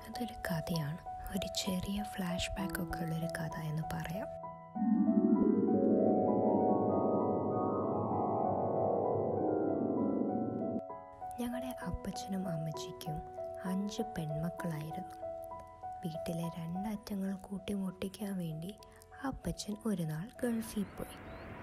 അതൊരു കഥയാണ് ഒരു ചെറിയ ഫ്ലാഷ് ബാക്ക് ഒക്കെ ഉള്ളൊരു കഥ എന്ന് പറയാം ഞങ്ങളുടെ അപ്പച്ചനും അമ്മച്ചിക്കും അഞ്ച് പെൺമക്കളായിരുന്നു വീട്ടിലെ രണ്ടറ്റങ്ങൾ കൂട്ടിമുട്ടിക്കാൻ വേണ്ടി അപ്പച്ചൻ ഒരു നാൾ ഗൾഫിൽ പോയി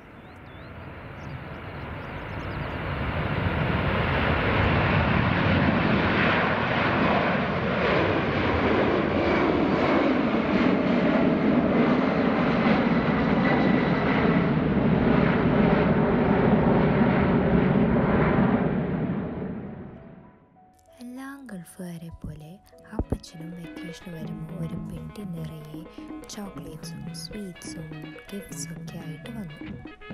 എല്ലാ ഗൾഫുകാരെ പോലെ അപ്പച്ചനും വെക്കേഷന് വരുമ്പോൾ ഒരു പെട്ടി നിറയെ ചോക്ലേറ്റ്സും സ്വീറ്റ്സും ഗിഫ്റ്റ്സും ഒക്കെ ആയിട്ട് വന്നു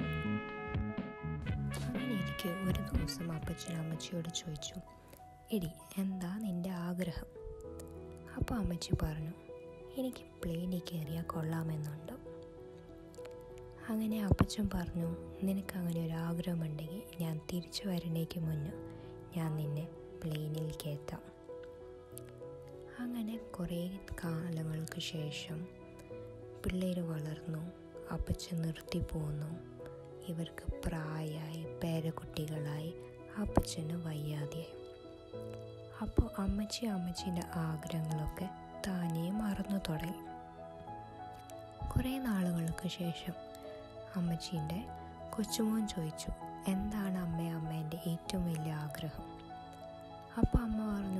അങ്ങനെ എനിക്ക് ഒരു ദിവസം അപ്പച്ചൻ അമ്മച്ചിയോട് ചോദിച്ചു എടി എന്താ നിൻ്റെ ആഗ്രഹം അപ്പോൾ അമ്മച്ചി പറഞ്ഞു എനിക്ക് പ്ലെയിനിൽ കയറിയാൽ കൊള്ളാമെന്നുണ്ട് അങ്ങനെ അപ്പച്ചൻ പറഞ്ഞു നിനക്ക് അങ്ങനെ ഒരു ആഗ്രഹമുണ്ടെങ്കിൽ ഞാൻ തിരിച്ചു വരണേക്ക് മുന്നേ ഞാൻ നിന്നെ പ്ലെയിനിൽ കയറ്റാം അങ്ങനെ കുറേ കാലങ്ങൾക്ക് ശേഷം പിള്ളേർ വളർന്നു അപ്പച്ചൻ നിർത്തി പോന്നു ഇവർക്ക് പ്രായമായി പേരക്കുട്ടികളായി അപ്പച്ചന് വയ്യാതെയായി അപ്പോൾ അമ്മച്ചി അമ്മച്ചീൻ്റെ ആഗ്രഹങ്ങളൊക്കെ താനേ മറന്നു തുടങ്ങി കുറേ നാളുകൾക്ക് ശേഷം അമ്മച്ചീൻ്റെ കൊച്ചുമോൻ ചോദിച്ചു എന്താണ് അമ്മ അമ്മേൻ്റെ ഏറ്റവും വലിയ ആഗ്രഹം അപ്പോൾ അമ്മ പറഞ്ഞു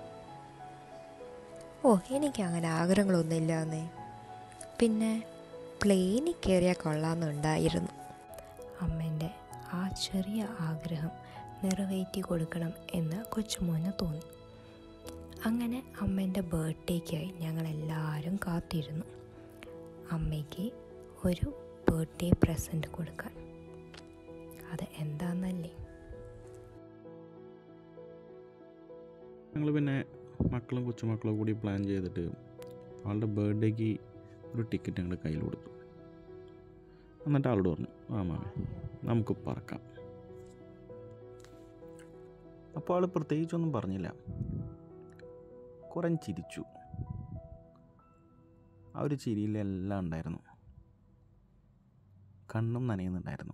ഓ എനിക്ക് അങ്ങനെ ആഗ്രഹങ്ങളൊന്നും ഇല്ലാന്നേ പിന്നെ പ്ലെയിനിൽ കയറിയാൽ കൊള്ളാമെന്നുണ്ടായിരുന്നു അമ്മേൻ്റെ ആ ചെറിയ ആഗ്രഹം നിറവേറ്റി കൊടുക്കണം എന്ന് കൊച്ചുമോന് തോന്നി അങ്ങനെ അമ്മേൻ്റെ ബർത്ത്ഡേക്കായി ഞങ്ങളെല്ലാവരും കാത്തിരുന്നു അമ്മയ്ക്ക് ഒരു ബർത്ത്ഡേ പ്രസൻറ്റ് കൊടുക്കാൻ അത് എന്താണെന്നല്ലേ ഞങ്ങൾ പിന്നെ മക്കളും കൊച്ചുമക്കളും കൂടി പ്ലാൻ ചെയ്തിട്ട് ആളുടെ ബർത്ത്ഡേക്ക് ഒരു ടിക്കറ്റ് ഞങ്ങളുടെ കയ്യിൽ കൊടുത്തു എന്നിട്ട് ആളോട് പറഞ്ഞു ആ മാമേ നമുക്ക് പറക്കാം അപ്പോൾ ആൾ പ്രത്യേകിച്ചൊന്നും പറഞ്ഞില്ല കുറേ ചിരിച്ചു ആ ഒരു ചിരിയിലെല്ലാം ഉണ്ടായിരുന്നു കണ്ണും നനയുന്നുണ്ടായിരുന്നു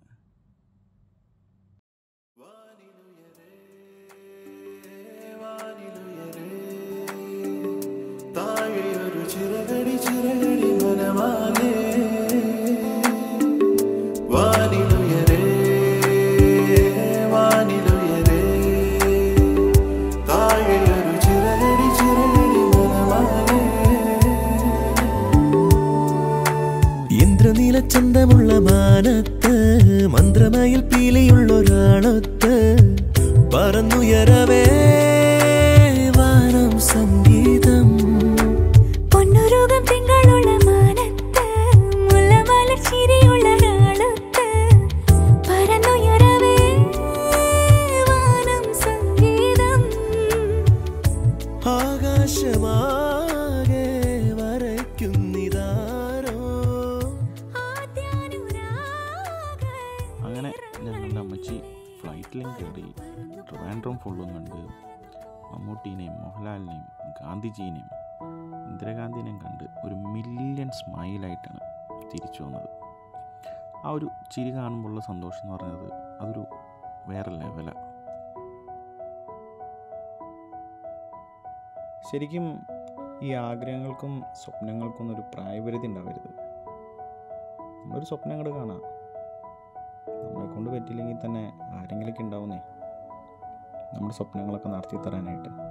താഴെയൊരു ചിറകടി ചിറകടി മനമാകെ വാനിലുയരേ വാനിലുയരേ താഴെയൊരു ചിറകടി ചിറകടി മനമാകെ ഇന്ദ്രനീല ചന്തമുള്ള മാനത്ത് മന്ത്രമയിൽ പീലിയുള്ളൊരാളൊത്ത് പറന്നുയരവേ വാനം സംഗീതം പൊന്നുരുകം തിങ്കളുള്ള മാനത്ത് മുല്ലമലർ ചിരിയുള്ള ഒരാളത്ത് പരന്നുയരവേ വാനം സംഗീതം ആകാശമാകെ വരയ്ക്കുന്നിതാരോ ആദ്യാനുരാഗ അങ്ങനെ ഞങ്ങളുടെ അമ്മച്ചി ഫ്ലൈറ്റിലും കയറി ട്രിവാൻഡ്രം ഫുള്ളും കണ്ട് മമ്മൂട്ടീനെയും മോഹൻലാലിനെയും ഗാന്ധിജീനെയും ഇന്ദിരാഗാന്ധിനെയും കണ്ട് ഒരു മില്യൺ സ്മൈലായിട്ടാണ് തിരിച്ചു വന്നത് ആ ഒരു ചിരി കാണുമ്പോഴുള്ള സന്തോഷം എന്ന് പറയുന്നത് അതൊരു വേറെ ലെവലാണ് ശരിക്കും ഈ ആഗ്രഹങ്ങൾക്കും സ്വപ്നങ്ങൾക്കും ഒരു പ്രായപരിധി ഉണ്ടാവരുത് നമ്മളൊരു സ്വപ്നം അങ്ങോട്ട് കാണാം നമ്മളെ കൊണ്ട് പറ്റില്ലെങ്കിൽ തന്നെ ആരെങ്കിലൊക്കെ ഉണ്ടാവുന്നേ നമ്മുടെ സ്വപ്നങ്ങളൊക്കെ നടത്തി തരാനായിട്ട്